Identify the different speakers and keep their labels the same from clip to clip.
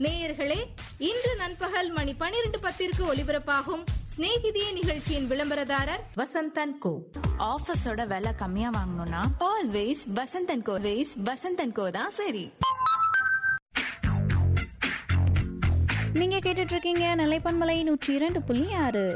Speaker 1: நேயர்களே இன்று நண்பகல் மணி பனிரெண்டு பத்திற்கு ஒலிபரப்பாகும் சிநேகிதியே நிகழ்ச்சியின் விளம்பரதாரர் வசந்தன் கோ
Speaker 2: ஆஃபீஸோட விலை கம்மியா வாங்கணும்னா always Vasanthan co ways Vasanthan co தான் சரி
Speaker 3: நீங்க கேட்டுட்டு இருக்கீங்க நிலைப்பன்மலை நூற்றி இரண்டு புள்ளி ஆறு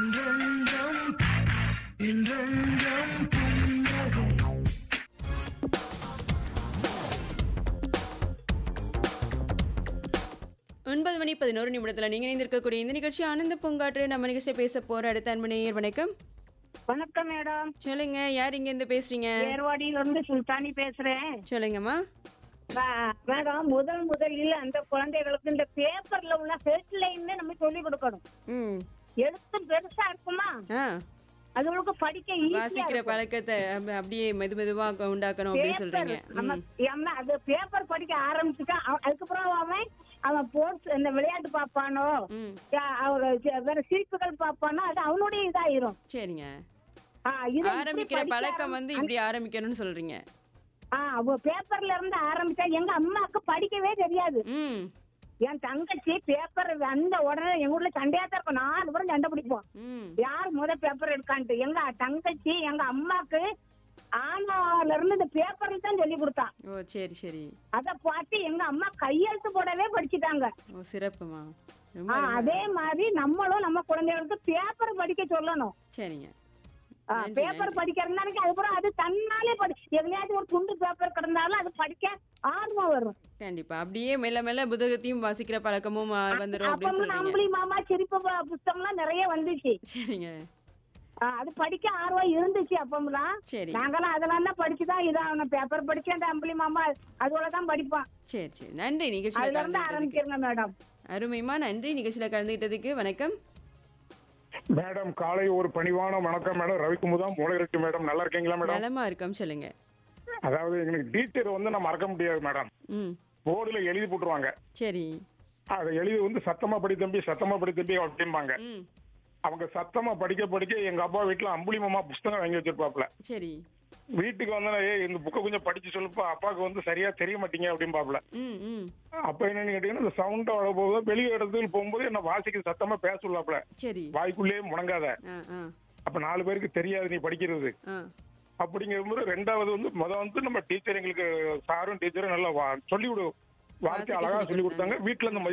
Speaker 4: ஒன்பது மணி பதினோரு நிமிடத்தில் நீங்கள் இணைந்திருக்கக்கூடிய இந்த நிகழ்ச்சி ஆனந்த பூங்காற்று நம்ம நிகழ்ச்சியை பேச போகிற அடுத்த அன்பு நேயர் வணக்கம்
Speaker 5: வணக்கம் மேடம்
Speaker 4: சொல்லுங்க யார் இங்க இருந்து பேசுறீங்க
Speaker 5: ஏர்வாடியில இருந்து சுல்தானி பேசுறேன்
Speaker 4: சொல்லுங்கம்மா
Speaker 5: மே- மேடம் முதல் முதலில் அந்த குழந்தைகளுக்கு இந்த பேப்பர்ல உள்ள ஹெட்லைன் நம்ம சொல்லி கொடுக்கணும்
Speaker 4: ம்
Speaker 5: எழுத்து பெருசா இருக்குமா
Speaker 4: ஆ
Speaker 5: அதுகளுக்கு படிக்க ஈஸியா
Speaker 4: வாசிக்கிற
Speaker 5: இருக்கும்.
Speaker 4: பழக்கத்தை அப்ப- அப்படியே மெது மெதுவா உண்டாக்கணும் அப்படின்னு
Speaker 5: Paper,
Speaker 4: சொல்றீங்க
Speaker 5: நம்ம
Speaker 4: ம்
Speaker 5: ஏன்னா அது பேப்பர் படிக்க ஆரம்பிச்சுட்டா அவ- அதுக்கப்புறம் அவன் அவன் போர்ட்ஸ் இந்த விளையாட்டு பாப்பானோ
Speaker 4: ம்
Speaker 5: யா- அவரு சி- வேற சிரிப்புகள் பாப்பானோ அது அவனுடைய இதாயிரும்
Speaker 4: சரிங்க
Speaker 5: ஆ, இதை இப்படி
Speaker 4: ஆரம்பிக்கிற
Speaker 5: படிக்க
Speaker 4: பழக்கம் வந்து
Speaker 5: ஆரம்பி-
Speaker 4: இப்படி ஆரம்பிக்கணும்னு சொல்றீங்க
Speaker 5: ஆ, அவ பேப்பர்ல இருந்து ஆரம்பிச்சா எங்க அம்மாக்கு படிக்கவே தெரியாது
Speaker 4: ம்
Speaker 5: என் தங்கச்சி பேப்பர் வந்த உடனே எங்க ஊர்ல சண்டையா தான் இருக்கும் நாலு பேரும் சண்டை பிடிப்போம்
Speaker 4: ம்
Speaker 5: யார் முத பேப்பர் எடுக்கான்ட்டு எங்க தங்கச்சி எங்க அம்மாக்கு ஆனால இருந்து இந்த பேப்பர்ல தான் சொல்லி கொடுத்தான்
Speaker 4: ஓ சரி சரி
Speaker 5: அத பார்த்து எங்க அம்மா கையெழுத்து போடவே படிச்சுட்டாங்க
Speaker 4: ஓ சிறப்புமா ரொம்ப
Speaker 5: ஆ,
Speaker 4: ரொம்ப
Speaker 5: அதே மாதிரி நம்மளும் நம்ம குழந்தைகளுக்கு பேப்பர் படிக்க சொல்லணும்
Speaker 4: சரிங்க
Speaker 5: ஆ,
Speaker 4: நன்றி,
Speaker 5: பேப்பர்
Speaker 4: நன்றி.
Speaker 5: படிக்கிறதுனால அதுக்கப்புறம் அது தன்னாலே படி எதுலயாச்சும் ஒரு துண்டு பேப்பர் கிடந்தாலும் அது படிக்க ஆர்வம் வரும்
Speaker 4: கண்டிப்பா அப்படியே மெல்ல மெல்ல புத்தகத்தையும் வாசிக்கிற பழக்கமும் ஆ, வந்துரும் அப்படின்னு
Speaker 5: அப்பவும்
Speaker 4: சொல்றீங்க
Speaker 5: அம்பளி மாமா சிரிப்பு ப- புஸ்தகம்லாம் நிறைய வந்துச்சு
Speaker 4: சரிங்க
Speaker 5: ஆ, அது படிக்க ஆர்வம் இருந்துச்சு அப்பம்லாம்
Speaker 4: சரி
Speaker 5: நாங்களாம் அதெல்லாம் தான் படிச்சுதான் இதாகணும் பேப்பர் படிச்சு அந்த அம்பளி மாமா அதோட தான் படிப்பான்
Speaker 4: சரி சரி நன்றி நிகழ்ச்சியில
Speaker 5: அதுல இருந்து
Speaker 4: கலந்துக்கிட்டதுக்கு
Speaker 5: ஆரம்பிக்கிறேங்க மேடம்
Speaker 4: அருமைமா நன்றி நிகழ்ச்சியில கலந்துக்கிட்டதுக்கு வணக்கம்
Speaker 6: மேடம் காலை ஒரு பணிவான வணக்கம் மேடம் ரவிக்குமுதம் மூளைரட்டு மேடம் நல்லா இருக்கீங்களா மேடம்
Speaker 4: நலமா இருக்கோம் சொல்லுங்க
Speaker 6: அதாவது எங்களுக்கு டீச்சர் வந்து நான் மறக்க முடியாது மேடம்
Speaker 4: ம்
Speaker 6: போர்டுல எழுதி போட்டுருவாங்க
Speaker 4: சரி
Speaker 6: அதை எழுதி வந்து சத்தமா படி தம்பி சத்தமா படி தம்பி அப்படிம்பாங்க
Speaker 4: ம்
Speaker 6: அவங்க சத்தமா படிக்க படிக்க எங்க அப்பா வீட்டுல அம்புலி மாமா புஸ்தகம் வாங்கி வச்சிருப்பாப்ல
Speaker 4: சரி
Speaker 6: வீட்டுக்கு வந்து ஏய் இந்த புக்கை கொஞ்சம் படிச்சு சொல்லுப்பா அப்பாவுக்கு வந்து சரியா தெரிய மாட்டீங்க அப்படிம்பாப்ல
Speaker 4: ம் ம்
Speaker 6: அப்ப என்னன்னு கேட்டீங்கன்னா இந்த சவுண்ட் அவ்வளோ போகுது வெளியே இடத்துக்கு போகும்போது என்ன வாசிக்க சத்தமா பேச சொல்லாப்ல
Speaker 4: சரி
Speaker 6: வாய்க்குள்ளேயே முடங்காத
Speaker 4: ஆ ஆ
Speaker 6: அப்ப நாலு பேருக்கு தெரியாது நீ படிக்கிறது
Speaker 4: ஆ
Speaker 6: அப்படிங்கும்போது ரெண்டாவது வந்து முத வந்து நம்ம டீச்சர் எங்களுக்கு சாரும் டீச்சரும் நல்லா வா- சொல்லி விடு வாழ்க்கை
Speaker 4: வாசிக்க
Speaker 6: அழகா
Speaker 4: சொல்லி
Speaker 6: சொல்லி கொடுத்தாங்க
Speaker 4: கொடுத்தாங்க.
Speaker 6: வீட்டுல இந்த